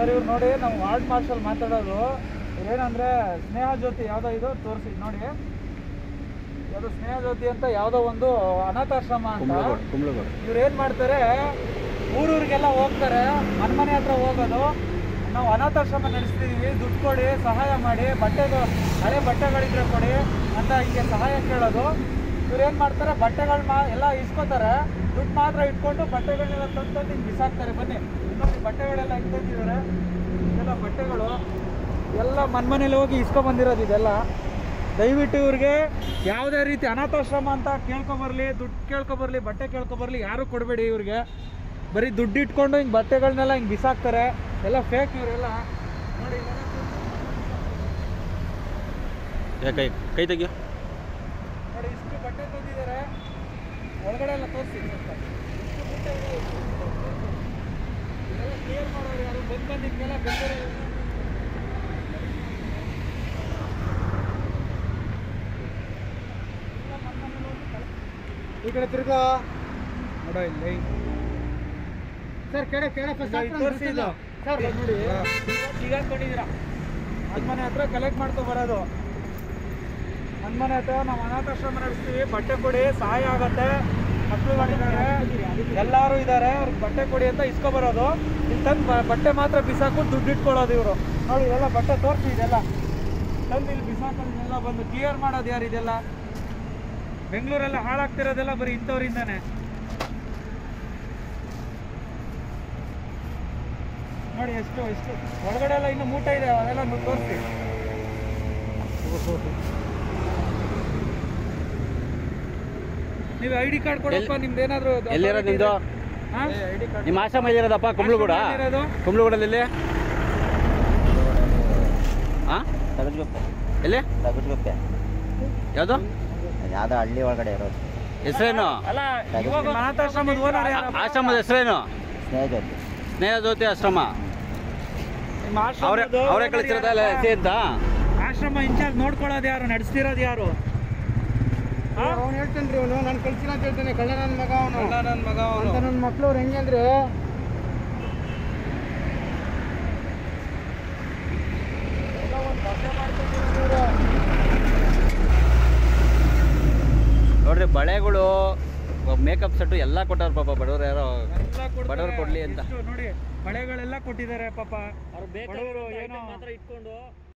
Sir ಇವ್ರು ನೋಡಿ ನಾವು ವಾರ್ಡ್ ಮಾರ್ಷಲ್ ಮಾತಾಡೋದು ಏನಂದ್ರೆ ಸ್ನೇಹ ಜ್ಯೋತಿ ಯಾವುದೋ ಇದು ತೋರಿಸಿ ನೋಡಿ ಅದು ಸ್ನೇಹ ಜ್ಯೋತಿ ಅಂತ ಯಾವುದೋ ಒಂದು ಅನಾಥಾಶ್ರಮ ಅಂತ ಕುಂಬ್ಳಗೋಡು ಕುಂಬ್ಳಗೋಡು ಇವ್ರು ಏನು ಮಾಡ್ತಾರೆ ಊರೂರಿಗೆಲ್ಲ ಹೋಗ್ತಾರೆ ಮನೆ ಮನೆ ಹತ್ರ ಹೋಗೋದು ನಾವು ಅನಾಥಾಶ್ರಮ ನಡೆಸ್ತಿದೀವಿ ದುಡ್ಡು ಕೊಡಿ ಸಹಾಯ ಮಾಡಿ ಬಟ್ಟೆಗಳು ಹಳೆ ಬಟ್ಟೆಗಳಿದ್ರೆ ಕೊಡಿ ಅಂತ ಹಿಂಗೆ ಸಹಾಯ ಕೇಳೋದು ಇವ್ರು ಏನು ಮಾಡ್ತಾರೆ ಬಟ್ಟೆಗಳು ಮಾ ಎಲ್ಲ ಇಸ್ಕೋತಾರೆ ದುಡ್ಡು ಮಾತ್ರ ಇಟ್ಕೊಂಡು ಬಟ್ಟೆಗಳನ್ನೆಲ್ಲ ತಂದು ತಂದು ಹಿಂಗೆ ಬಿಸಾಕ್ತಾರೆ ಬನ್ನಿ ನೋಡಿ ಬಟ್ಟೆಗಳೆಲ್ಲ ಹಿಂಗೆ ತಂದಿದ್ದಾರೆ ಇದೆಲ್ಲ ಬಟ್ಟೆಗಳು ಎಲ್ಲ ಮನೆ ಮನೇಲಿ ಹೋಗಿ ಇಸ್ಕೊಂಬಂದಿರೋದು ಇದೆಲ್ಲ ದಯವಿಟ್ಟು ಇವ್ರಿಗೆ ಯಾವುದೇ ರೀತಿ ಅನಾಥಾಶ್ರಮ ಅಂತ ಕೇಳ್ಕೊಬರ್ಲಿ ದುಡ್ಡು ಕೇಳ್ಕೊಬರ್ಲಿ ಬಟ್ಟೆ ಕೇಳ್ಕೊಬರ್ಲಿ ಯಾರು ಕೊಡಬೇಡಿ ಇವ್ರಿಗೆ ಬರೀ ದುಡ್ಡು ಇಟ್ಕೊಂಡು ಹಿಂಗೆ ಬಟ್ಟೆಗಳನ್ನೆಲ್ಲ ಹಿಂಗೆ ಬಿಸಾಕ್ತಾರೆ ಎಲ್ಲ ಫೇಕ್ ಇವರೆಲ್ಲ ನೋಡಿ ಇದೆಲ್ಲ ಏ ಕೈ ಕೈ ತೆಗಿಯೋ ನೋಡಿ ಇಷ್ಟು ಬಟ್ಟೆ ತಂದಿದ್ದಾರೆ ಒಳಗಡೆ ಎಲ್ಲ ತೋರಿಸಿ ಸ್ವಲ್ಪ ಇಷ್ಟು ಮೂಟೆ ಇದೆ, ಇಷ್ಟು ಮೂಟೆ ತೋರ್ಸಿ. ಇದೆಲ್ಲ ಕ್ಲಿಯರ್ ಮಾಡೋರು ಯಾರು ಬಂದು ಬಂದು ಹಿಂಗೆಲ್ಲ ಬೆಂಗಳೂರು ಈ ಕಡೆ ತಿರ್ಗೋ ನೋಡೋ ಇಲ್ಲಿ ಸರ್ ಕೆಳ ಕೆಳ ತೋರಿಸಿದ್ದು ಸರ್ ನೋಡಿ ಈಗ ಹಾಕೊಂಡಿದ್ದೀರಾ ಮನೆ ಹತ್ರ ಕಲೆಕ್ಟ್ ಮಾಡ್ಕೊ ಬರೋದು ಮನೆ ಹತ್ರ ನಾವು ಅನಾಥಾಶ್ರಮ ನಡೆಸ್ತೀವಿ ಬಟ್ಟೆ ಕೊಡಿ ಸಹಾಯ ಆಗತ್ತೆ ಮಕ್ಕಳುಗಳಿದ್ದಾರೆ ಎಲ್ಲರೂ ಇದ್ದಾರೆ ಅವ್ರಿಗೆ ಬಟ್ಟೆ ಕೊಡಿ ಅಂತ ಇಸ್ಕೊ ಬರೋದು ಇಲ್ಲಿ ತಂದು ಬಟ್ಟೆ ಮಾತ್ರ ಬಿಸಾಕೊಂಡು ದುಡ್ಡು ಇಟ್ಕೊಳ್ಳೋದು ಇವರು ನೋಡಿ ಇದೆಲ್ಲ ಬಟ್ಟೆ ತೋರಿಸಿ ಇದೆಲ್ಲ ತಂದು ಇಲ್ಲಿ ಬಿಸಾಕೋದೆಲ್ಲ ಬಂದು ಕ್ಲಿಯರ್ ಮಾಡೋದು ಯಾರು ಇದೆಲ್ಲ ಬೆಂಗಳೂರೆಲ್ಲ ಹಾಳಾಗ್ತಿರೋದೆಲ್ಲ ಬರೀ ಇಂಥವ್ರಿಂದಾನೆ ನೋಡಿ ಎಷ್ಟು ಎಷ್ಟು ಒಳಗಡೆ ಎಲ್ಲ ಇನ್ನು ಮೂಟ ಇದೆ ಅದೆಲ್ಲ ತೋರಿಸಿ ನೀವು ಐ ಡಿ ಕಾರ್ಡ್ ಕೊಡಪ್ಪ ನಿಮ್ದು ಏನಾದ್ರು ಎಲ್ಲಿರೋದು ನಿಮ್ದು ಐ ಡಿ ಕಾರ್ಡ್ ನಿಮ್ಮ ಆಶ್ರಮ ಎಲ್ಲಿರೋದಪ್ಪ ಕುಂಬ್ಳಗೂಡ ಆಶ್ರಮ ಎಲ್ಲಿರೋದು? ಕುಂಬ್ಳಗೂಡಲ್ಲಿ ಹಾಂ ತಗದ್ಗುಪ್ಪೆ ಎಲ್ಲಿ ತಗದ್ಗುಪ್ಪೆ ಯಾವುದು ಯಾವ್ದೋ ಹಳ್ಳಿ ಒಳಗಡೆ ಇರೋದು ಹೆಸರೇನು ಅಲ್ಲ ಇವಾಗ ಅನಾಥಾಶ್ರಮದ ಓನರ್ ಆ- ಆಶ್ರಮದ ಹೆಸರೇನು ಸ್ನೇಹ ಜೊತೆ ಸ್ನೇಹ ಜ್ಯೋತಿ ಆಶ್ರಮ ನಿಮ್ಮ ಅವರೇ ಆಶ್ರಮದ ಅವರೇ owner ಕಳಿಸಿರೋದಲ್ಲ ಯಾರು? ಎಸಿ ಅಂತ ಆಶ್ರಮ ಇನ್ಚಾರ್ಜ್ ನೋಡ್ಕೊಳ್ಳೋದು ಯಾರು ನಡೆಸ್ತಿರೋದು ಯಾರು ಅವ್ನು ಹೇಳ್ತಾನೆ ರೀ ಅವನು ನಾನು ಕಳ್ಸಿಲ್ಲ ಅಂತ ಹೇಳ್ತಾನೆ ಕಳ್ಳ ನನ್ನ ಮಗ ಅವನು ನನ್ನ ಮಗ ಅಂತ ನನ್ನ ಮಕ್ಳು ಅವ್ರು ಹೆಂಗೆ ಅಂದ್ರೆ ನೋಡ್ರಿ ಬಳೆಗಳು ಮೇಕಪ್ ಸೆಟ್ಟು ಎಲ್ಲ ಕೊಟ್ಟಾರ ಪಾಪ ಬಡವ್ರು ಯಾರೋ ಎಲ್ಲ ಕೊಡ್ತಾರೆ. ಬಡವ್ರು ಕೊಡ್ಲಿ ಅಂತ ಎಷ್ಟು ನೋಡಿ ಬಳೆಗಳೆಲ್ಲ ಕೊಟ್ಟಿದ್ದಾರೆ ಪಾಪ ಬಡವರು ಏನೋ ಇಟ್ಕೊಂಡು